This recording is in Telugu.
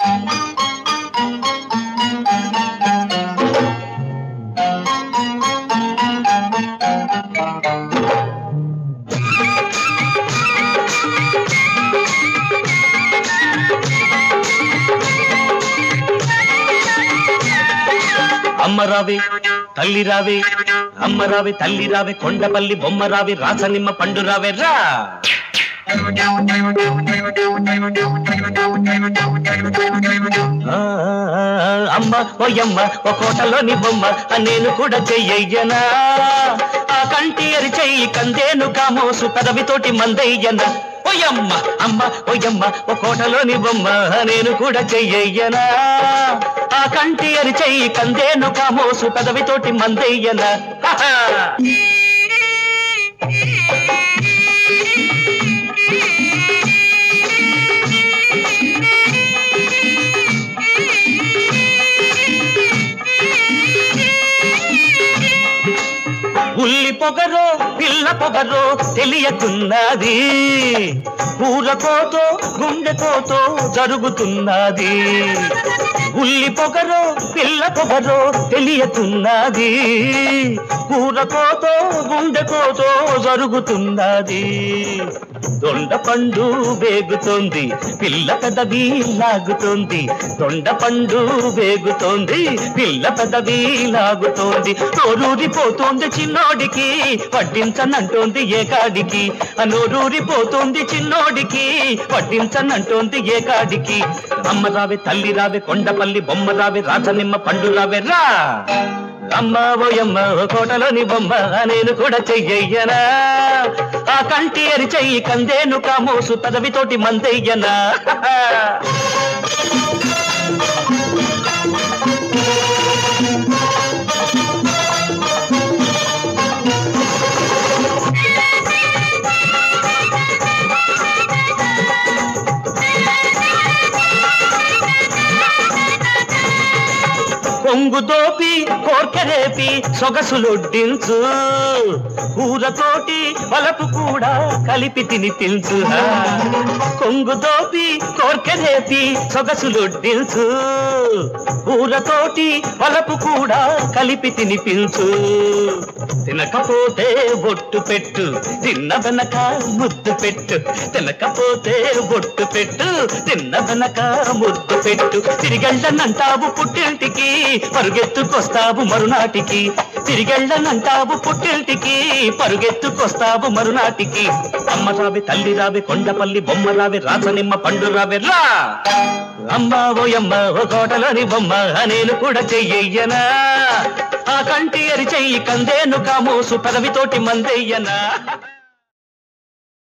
అమ్మ రావే తల్లి రావే అమ్మ రావే తల్లి రావే కొండపల్లి బొమ్మ రావే రాసనిమ్మ పండు రావే రా ఆ, అమ్మ ఓయమ్మ ఓ కోటలోని బొమ్మ ఆ నేను కూడా చెయ్యయ్యనా ఆ కంటి అరి చెయ్యి కందేను కామోసు పెదవితోటి మందయ్యన ఓయమ్మ అమ్మ ఓయమ్మ ఓ కోటలోని బొమ్మ ఆ నేను కూడా చెయ్యయ్యనా ఆ కంటి అరి చెయ్యి కందేను కామోసు పెదవితోటి మందయ్యన హహ. ఉల్లి పొగరో పిల్ల పొగరో తెలియకున్నది ఊరకోతో గుండెకోతో జరుగుతున్నది ఉల్లి పొగరో పిల్ల పొగరో తెలియకున్నది ఊరకోతో గుండెకోతో జరుగుతున్నది దొండ పండు వేగుతోంది పిల్ల పెదవి లాగుతోంది దొండ పండు వేగుతోంది పిల్ల పెదవి లాగుతోంది నోరూరిపోతోంది చిన్నోడికి పట్టించనంటోంది ఏకాడికి ఆ నోరూరిపోతోంది చిన్నోడికి పట్టించనంటోంది ఏకాడికి అమ్మ రావే తల్లి రావే కొండపల్లి బొమ్మ రావే రాజనిమ్మ పండు రావే రా అమ్మ ఓయమ్మ ఓ కోటలోని బొమ్మ నేను కూడా చెయ్యయ్యనా ఆ కంటి అరి చెయ్యి కందేను కామోసు పెదవితోటి మందయ్యనా కొంగు దోపి కోర్కెరేపి సొగసులొడ్డించు ఊరతోటి వలపు కూడా కలిపి తినిపించు కొంగు దోపి కోర్కెరేపి సొగసులొడ్డించు ఊరతోటి వలపు కూడా కలిపి తినిపించు తినకపోతే బొట్టు పెట్టు తిన్న వెనక ముద్దు పెట్టు తినకపోతే బొట్టు పెట్టు తిన్న వెనక ముద్దు పెట్టు తిరిగెళ్ళనంటావు పుట్టింటికి పరుగెత్తుకొస్తావు మరునాటికి తిరిగెళ్ళనంటావు పుట్టింటికి పరుగెత్తుకొస్తావు మరునాటికి అమ్మ రావి తల్లి రావి కొండపల్లి బొమ్మ రావి రాసనిమ్మ పండు రావి రా అమ్మ ఓయమ్మ ఓ కోటలోని బొమ్మ నేను కూడా చెయ్యయ్యనా ఆ కంటి అరి చెయ్యి కందేను కామోసు పెదవితోటి మందయ్యనా